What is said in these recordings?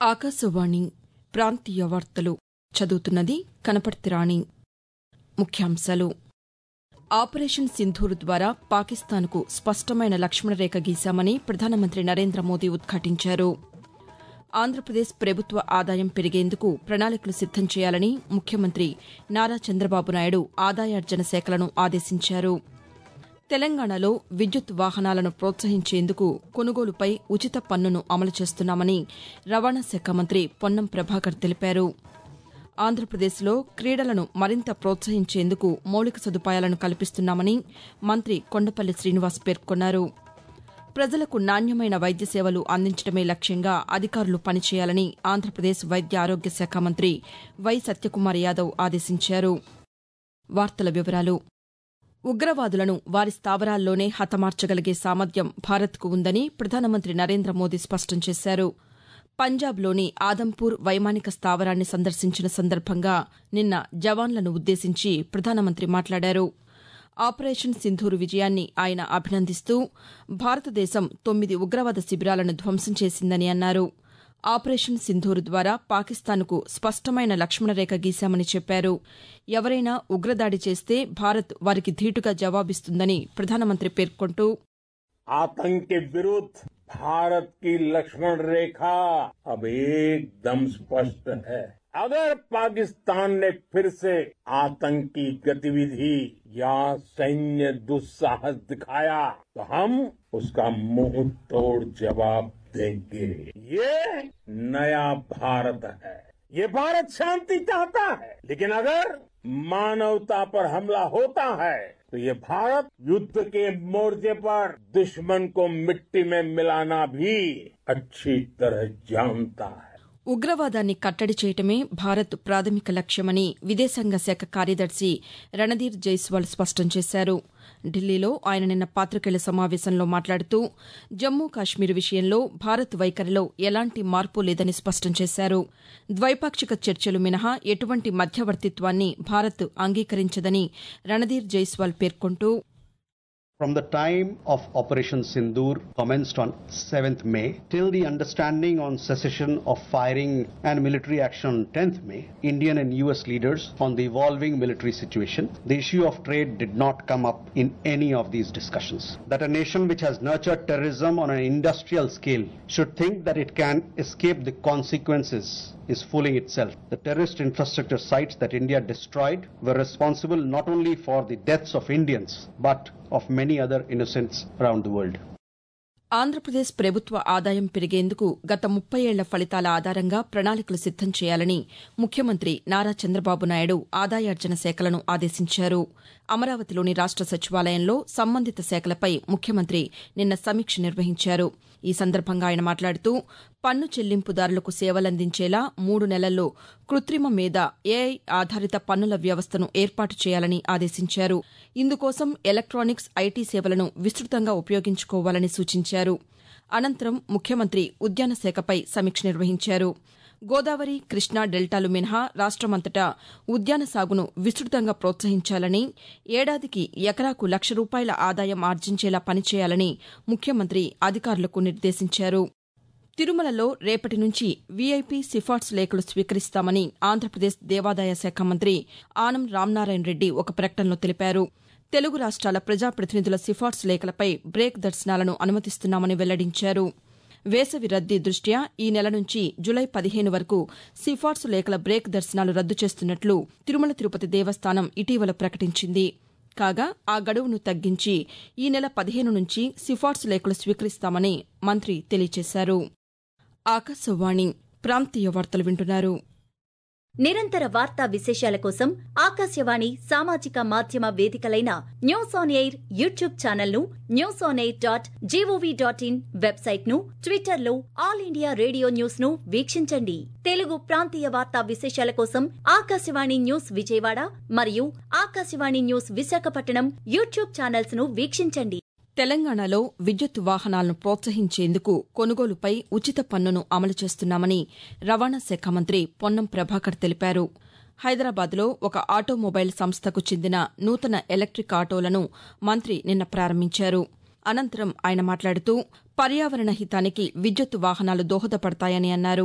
ఆకాశవాణి ప్రాంతీయ వార్తలు చదువుతున్నది కనపర్తి రాణి ముఖ్యాంశాలు ఆపరేషన్ సింధూర్ ద్వారా పాకిస్తాన్కు స్పష్టమైన లక్ష్మణరేఖ గీశామని ప్రధానమంత్రి నరేంద్ర మోదీ ఉద్ఘాటించారు ఆంధ్రప్రదేశ్ ప్రభుత్వ ఆదాయం పెరిగేందుకు ప్రణాళికలు సిద్దం చేయాలని ముఖ్యమంత్రి నారా చంద్రబాబు నాయుడు ఆదాయార్జన శాఖలను ఆదేశించారు తెలంగాణలో విద్యుత్ వాహనాలను ప్రోత్సహించేందుకు కొనుగోలుపై ఉచిత పన్నును అమలు చేస్తున్నామని రవాణా శాఖ మంత్రి పొన్నం ప్రభాకర్ తెలిపారు ఆంధ్రప్రదేశ్లో క్రీడలను మరింత ప్రోత్సహించేందుకు మౌలిక సదుపాయాలను కల్పిస్తున్నామని మంత్రి కొండపల్లి శ్రీనివాస్ పేర్కొన్నారు ప్రజలకు నాణ్యమైన వైద్య సేవలు అందించడమే లక్ష్యంగా అధికారులు పనిచేయాలని ఆంధ్రప్రదేశ్ వైద్య ఆరోగ్య శాఖ మంత్రి వై సత్యకుమార్ యాదవ్ ఆదేశించారు వార్తల వివరాలు ఉగ్రవాదులను వారి స్థావరాల్లోనే హతమార్చగలిగే సామర్థ్యం భారత్కు ఉందని ప్రధానమంత్రి నరేంద్ర మోదీ స్పష్టం చేశారు పంజాబ్లోని ఆదంపూర్ వైమానిక స్థావరాన్ని సందర్శించిన సందర్భంగా నిన్న జవాన్లను ఉద్దేశించి ప్రధానమంత్రి మాట్లాడారు ఆపరేషన్ సింధూర్ విజయాన్ని ఆయన అభినందిస్తూ భారతదేశం తొమ్మిది ఉగ్రవాద శిబిరాలను ధ్వంసం చేసిందని అన్నారు ఆపరేషన్ సింధూర్ ద్వారా పాకిస్తాన్కు స్పష్టమైన లక్ష్మణరేఖ గీశామని చెప్పారు ఎవరైనా ఉగ్రదాడి చేస్తే భారత్ వారికి ధీటుగా జవాబిస్తుందని ప్రధానమంత్రి పేర్కొంటూ आतंक के विरुद्ध भारत की लक्ष्मण रेखा अब एकदम स्पष्ट है अगर पाकिस्तान ने फिर से आतंकी गतिविधि या सैन्य दुस्साहस दिखाया तो हम उसका मुंह तोड़ जवाब देंगे ये नया भारत है ये भारत शांति चाहता है लेकिन अगर मानवता पर हमला होता है तो ये भारत युद्ध के मोर्चे पर दुश्मन को मिट्टी में मिलाना भी अच्छी तरह जानता है ఉగ్రవాదాన్ని కట్టడి చేయటమే భారత్ ప్రాథమిక లక్ష్యమని విదేశాంగ శాఖ కార్యదర్శి రణధీర్ జైస్వాల్ స్పష్టం చేశారు ఢిల్లీలో ఆయన నిన్న పాతికేయుల సమావేశంలో మాట్లాడుతూ జమ్మూ కాశ్మీర్ విషయంలో భారత్ వైఖరిలో ఎలాంటి మార్పు లేదని స్పష్టం చేశారు ద్వైపాక్షిక చర్చలు మినహా ఎటువంటి మధ్యవర్తిత్వాన్ని భారత్ అంగీకరించదని రణధీర్ జైస్వాల్ పేర్కొంటూ From the time of Operation Sindoor commenced on 7th May till the understanding on cessation of firing and military action on 10th May, Indian and US leaders on the evolving military situation, the issue of trade did not come up in any of these discussions. That a nation which has nurtured terrorism on an industrial scale should think that it can escape the consequences is fooling itself. The terrorist infrastructure sites that India destroyed were responsible not only for the deaths of Indians, but of many other innocents around the world. Andhra Pradesh ప్రభుత్వ ఆదాయం పెరిగేందుకు గత ముప్పై ఏళ్ల ఫలితాల ఆధారంగా ప్రణాళికలు సిద్దం చేయాలని ముఖ్యమంత్రి నారా చంద్రబాబు నాయుడు ఆదాయార్జన శాఖలను ఆదేశించారు అమరావతిలోని రాష్ట సచివాలయంలో సంబంధిత శాఖలపై ముఖ్యమంత్రి నిన్న సమీక్ష నిర్వహించారు ఈ సందర్భంగా ఆయన మాట్లాడుతూ పన్ను చెల్లింపుదారులకు సేవలందించేలా మూడు నెలల్లో కృత్రిమ మేధ ఏఐ ఆధారిత పన్నుల వ్యవస్థను ఏర్పాటు చేయాలని ఆదేశించారు ఇందుకోసం ఎలక్టానిక్స్ ఐటీ సేవలను విస్తృతంగా ఉపయోగించుకోవాలని సూచించారు అనంతరం ముఖ్యమంత్రి ఉద్యాన శాఖపై సమీక్ష నిర్వహించారు గోదావరి కృష్ణా డెల్టాలు మినహా రాష్టమంతటా ఉద్యాన సాగును విస్తృతంగా ప్రోత్సహించాలని ఏడాదికి ఎకరాకు లక్ష రూపాయల ఆదాయం ఆర్జించేలా పనిచేయాలని ముఖ్యమంత్రి అధికారులకు నిర్దేశించారు తిరుమలలో రేపటి నుంచి వీఐపీ సిఫార్సు లేఖలు స్వీకరిస్తామని ఆంధ్రప్రదేశ్ దేవాదాయ శాఖ మంత్రి ఆనం రామనారాయణ రెడ్డి ఒక ప్రకటనలో తెలిపారు తెలుగు రాష్ట్రాల ప్రజాప్రతినిధుల సిఫార్సు లేఖలపై బ్రేక్ దర్శనాలను అనుమతిస్తున్నామని వెల్లడించారు వేసవి రద్దీ దృష్ట్యా ఈ నెల నుంచి జులై పదిహేను వరకు సిఫార్సు లేఖల బ్రేక్ దర్శనాలు రద్దు చేస్తున్నట్లు తిరుమల తిరుపతి దేవస్థానం ఇటీవల ప్రకటించింది కాగా ఆ గడువును తగ్గించి ఈ నెల పదిహేను నుంచి సిఫార్సు లేఖలు స్వీకరిస్తామని మంత్రి తెలియజేశారు ఆకాశవాణి ప్రాంతీయ వార్తలు వింటున్నారు నిరంతర వార్తా విశేషాల కోసం ఆకాశవాణి సామాజిక మాధ్యమ వేదికలైన news on air YouTube channel ను news on air dot G O V dot in website ను ట్విట్టర్ లో ఆల్ ఇండియా రేడియో న్యూస్ ను వీక్షించండి తెలుగు ప్రాంతీయ వార్తా విశేషాల కోసం ఆకాశవాణి న్యూస్ విజయవాడ మరియు Akashvani news Visakhapatnam YouTube channels ను వీక్షించండి తెలంగాణలో విద్యుత్ వాహనాలను ప్రోత్సహించేందుకు కొనుగోలుపై ఉచిత పన్నును అమలు చేస్తున్నామని రవాణా శాఖ మంత్రి పొన్నం ప్రభాకర్ తెలిపారు హైదరాబాద్లో ఒక ఆటోమొబైల్ సంస్థకు చెందిన నూతన ఎలక్టిక్ ఆటోలను మంత్రి నిన్న ప్రారంభించారు అనంతరం ఆయన మాట్లాడుతూ పర్యావరణ హితానికి విద్యుత్ వాహనాలు దోహదపడతాయని అన్నారు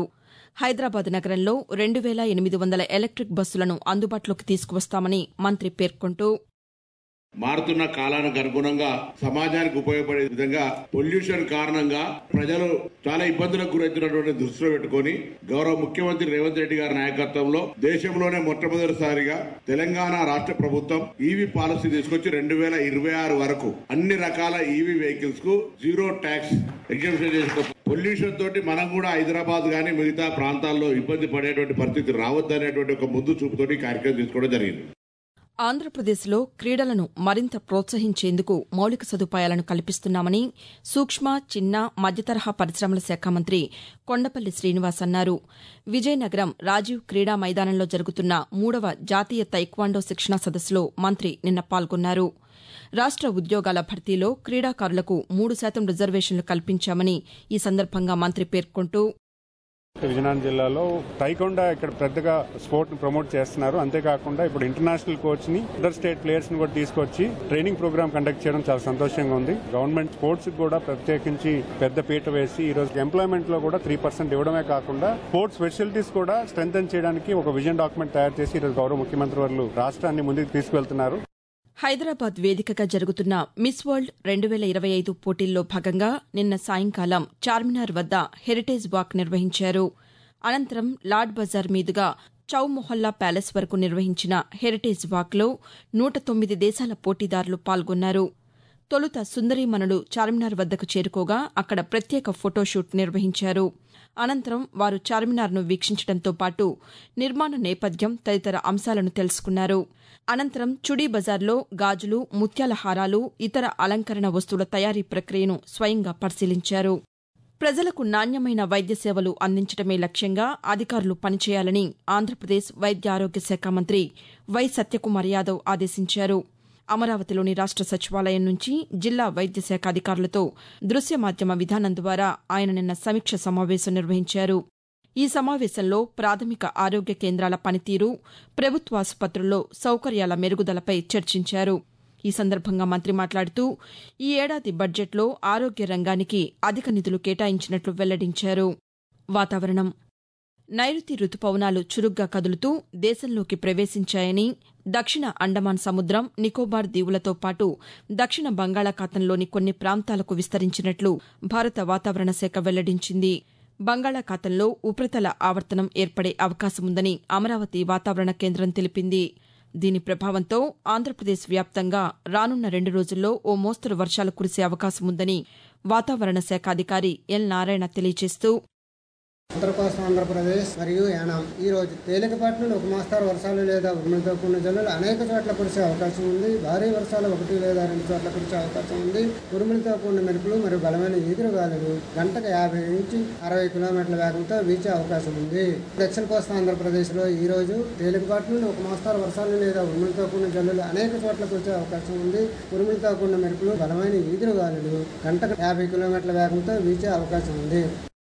హైదరాబాద్ నగరంలో రెండు వేల ఎనిమిది వందల ఎలక్టిక్ బస్సులను అందుబాటులోకి తీసుకువస్తామని మంత్రి పేర్కొంటూ మారుతున్న కాలానికి అనుగుణంగా సమాజానికి ఉపయోగపడే విధంగా పొల్యూషన్ కారణంగా ప్రజలు చాలా ఇబ్బందులకు గురవుతున్నటువంటి దృష్టిలో పెట్టుకొని గౌరవ ముఖ్యమంత్రి రేవంత్ రెడ్డి గారి నాయకత్వంలో దేశంలోనే మొట్టమొదటిసారిగా తెలంగాణ రాష్ట్ర ప్రభుత్వం ఈవీ పాలసీ తీసుకొచ్చి రెండు వేల ఇరవై ఆరు వరకు అన్ని రకాల ఈవీ వెహికల్స్ కు జీరో ట్యాక్స్ ఎగ్జామ్షన్ చేసుకో పొల్యూషన్ తోటి మనం కూడా హైదరాబాద్ గానీ మిగతా ప్రాంతాల్లో ఇబ్బంది పడేటువంటి పరిస్థితి రావద్దనేటువంటి ఒక ముందు చూపుతోటి ఈ కార్యక్రమం తీసుకోవడం జరిగింది ఆంధ్రప్రదేశ్లో క్రీడలను మరింత ప్రోత్సహించేందుకు మౌలిక సదుపాయాలను కల్పిస్తున్నామని సూక్ష్మ చిన్న మధ్యతరహా పరిశ్రమల శాఖ మంత్రి కొండపల్లి శ్రీనివాస్ అన్నారు విజయనగరం రాజీవ్ క్రీడా మైదానంలో జరుగుతున్న మూడవ జాతీయ తైక్వాండో శిక్షణా సదస్సులో మంత్రి నిన్న పాల్గొన్నారు రాష్ట ఉద్యోగాల భర్తీలో క్రీడాకారులకు మూడు శాతం రిజర్వేషన్లు కల్పించామని ఈ సందర్భంగా మంత్రి పేర్కొంటూ విజయనగరం జిల్లాలో టైకొండా ఇక్కడ పెద్దగా స్పోర్ట్ ని ప్రమోట్ చేస్తున్నారు అంతేకాకుండా ఇప్పుడు ఇంటర్నేషనల్ కోచ్ ని అదర్ స్టేట్ ప్లేయర్స్ ని కూడా తీసుకొచ్చి ట్రైనింగ్ ప్రోగ్రామ్ కండక్ట్ చేయడం చాలా సంతోషంగా ఉంది గవర్నమెంట్ స్పోర్ట్స్ కూడా ప్రత్యేకించి పెద్ద పీట వేసి ఈ రోజు ఎంప్లాయ్మెంట్ లో కూడా త్రీ పర్సెంట్ ఇవ్వడమే కాకుండా స్పోర్ట్స్ ఫెసిలిటీస్ కూడా స్ట్రెంగ్ చేయడానికి ఒక విజన్ డాక్యుమెంట్ తయారు చేసి ఈ రోజు గౌరవ ముఖ్యమంత్రి వారు రాష్ట్రాన్ని ముందుకు తీసుకువెళ్తున్నారు హైదరాబాద్ వేదికగా జరుగుతున్న మిస్ వరల్డ్ రెండు వేల ఇరవై ఐదు పోటీల్లో భాగంగా నిన్న సాయంకాలం చార్మినార్ వద్ద హెరిటేజ్ వాక్ నిర్వహించారు అనంతరం లాడ్ బజార్ మీదుగా చౌ మొహల్లా ప్యాలెస్ వరకు నిర్వహించిన హెరిటేజ్ వాక్లో నూట తొమ్మిది దేశాల పోటీదారులు పాల్గొన్నారు తొలుత సుందరీమణులు చార్మినార్ వద్దకు చేరుకోగా అక్కడ ప్రత్యేక ఫోటోషూట్ నిర్వహించారు అనంతరం వారు చార్మినార్ను వీక్షించడంతో పాటు నిర్మాణ నేపథ్యం తదితర అంశాలను తెలుసుకున్నారు అనంతరం చుడీ బజార్లో గాజులు ముత్యాల హారాలు ఇతర అలంకరణ వస్తువుల తయారీ ప్రక్రియను స్వయంగా పరిశీలించారు ప్రజలకు నాణ్యమైన వైద్య సేవలు అందించడమే లక్ష్యంగా అధికారులు పనిచేయాలని ఆంధ్రప్రదేశ్ వైద్య ఆరోగ్య శాఖ మంత్రి వై సత్యకుమార్ యాదవ్ ఆదేశించారు అమరావతిలోని రాష్ట సచివాలయం నుంచి జిల్లా వైద్య శాఖ అధికారులతో దృశ్య మాధ్యమ విధానం ద్వారా ఆయన నిన్న సమీక్ష సమావేశం నిర్వహించారు ఈ సమావేశంలో ప్రాథమిక ఆరోగ్య కేంద్రాల పనితీరు ప్రభుత్వాసుపత్రుల్లో సౌకర్యాల మెరుగుదలపై చర్చించారు ఈ సందర్భంగా మంత్రి మాట్లాడుతూ ఈ ఏడాది బడ్జెట్లో ఆరోగ్య రంగానికి అధిక నిధులు కేటాయించినట్లు వెల్లడించారు వాతావరణం నైరుతి రుతుపవనాలు చురుగ్గా కదులుతూ దేశంలోకి ప్రవేశించాయని దక్షిణ అండమాన్ సముద్రం నికోబార్ దీవులతో పాటు దక్షిణ బంగాళాఖాతంలోని కొన్ని ప్రాంతాలకు విస్తరించినట్లు భారత వాతావరణ శాఖ వెల్లడించింది బంగాళాఖాతంలో ఉపరితల ఆవర్తనం ఏర్పడే అవకాశముందని అమరావతి వాతావరణ కేంద్రం తెలిపింది దీని ప్రభావంతో ఆంధ్రప్రదేశ్ వ్యాప్తంగా రానున్న రెండు రోజుల్లో ఓ మోస్తరు వర్షాలు కురిసే అవకాశముందని వాతావరణ శాఖ అధికారి ఎల్ నారాయణ తెలియజేస్తూ ఉత్తర కోస్తా ఆంధ్రప్రదేశ్ మరియు యానాం ఈ రోజు తేలికపాటి నుండి ఒక మోస్తారు వర్షాలు లేదా ఉరుములతో కూడిన జల్లులు అనేక చోట్ల కురిసే అవకాశం ఉంది భారీ వర్షాలు ఒకటి లేదా రెండు చోట్ల కురిసే అవకాశం ఉంది ఉరుములతో కూడిన మెరుపులు మరియు బలమైన ఈదురు గాలులు గంటకు యాభై నుంచి అరవై కిలోమీటర్ల వేగంతో వీచే అవకాశం ఉంది దక్షిణ కోస్తా ఆంధ్రప్రదేశ్లో ఈ రోజు తేలికపాటి నుండి ఒక మోస్తారు వర్షాలు లేదా ఉరుములతో కూడిన జల్లులు అనేక చోట్ల కురిసే అవకాశం ఉంది ఉరుములతో కూడిన మెరుపులు బలమైన ఈదురు గాలులు గంటకు యాభై కిలోమీటర్ల వేగంతో వీచే అవకాశం ఉంది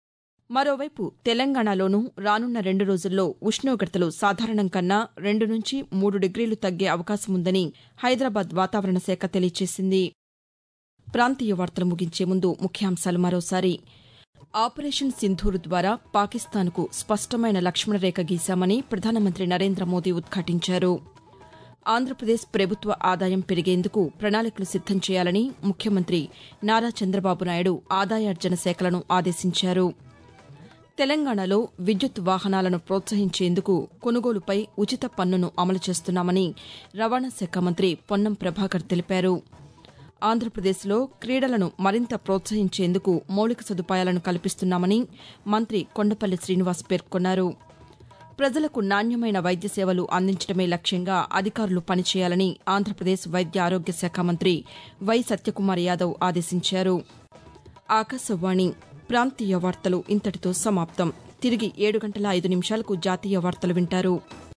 మరోవైపు తెలంగాణలోనూ రానున్న రెండు రోజుల్లో ఉష్ణోగ్రతలు సాధారణం కన్నా రెండు నుంచి మూడు డిగ్రీలు తగ్గే అవకాశముందని హైదరాబాద్ వాతావరణ శాఖ తెలియజేసింది ప్రాంతీయ వార్తలు ముగించే ముందు ముఖ్యాంశాలు మరోసారి ఆపరేషన్ సింధూర్ ద్వారా పాకిస్తాన్కు స్పష్టమైన లక్ష్మణరేఖ గీశామని ప్రధానమంత్రి నరేంద్ర మోదీ ఉద్ఘాటించారు ఆంధ్రప్రదేశ్ ప్రభుత్వ ఆదాయం పెరిగేందుకు ప్రణాళికలు సిద్దం చేయాలని ముఖ్యమంత్రి నారా చంద్రబాబు నాయుడు ఆదాయార్జన శాఖలను ఆదేశించారు తెలంగాణలో విద్యుత్ వాహనాలను ప్రోత్సహించేందుకు కొనుగోలుపై ఉచిత పన్నును అమలు చేస్తున్నామని రవాణా శాఖ మంత్రి పొన్నం ప్రభాకర్ తెలిపారు ఆంధ్రప్రదేశ్లో క్రీడలను మరింత ప్రోత్సహించేందుకు మౌలిక సదుపాయాలను కల్పిస్తున్నామని మంత్రి కొండపల్లి శ్రీనివాస్ పేర్కొన్నారు ప్రజలకు నాణ్యమైన వైద్య సేవలు అందించడమే లక్ష్యంగా అధికారులు పనిచేయాలని ఆంధ్రప్రదేశ్ వైద్య ఆరోగ్య శాఖ మంత్రి వై సత్యకుమార్ యాదవ్ ఆదేశించారు ఆకాశవాణి ప్రాంతీయ వార్తలు ఇంతటితో సమాప్తం తిరిగి ఏడు గంటల ఐదు నిమిషాలకు జాతీయ వార్తలు వింటారు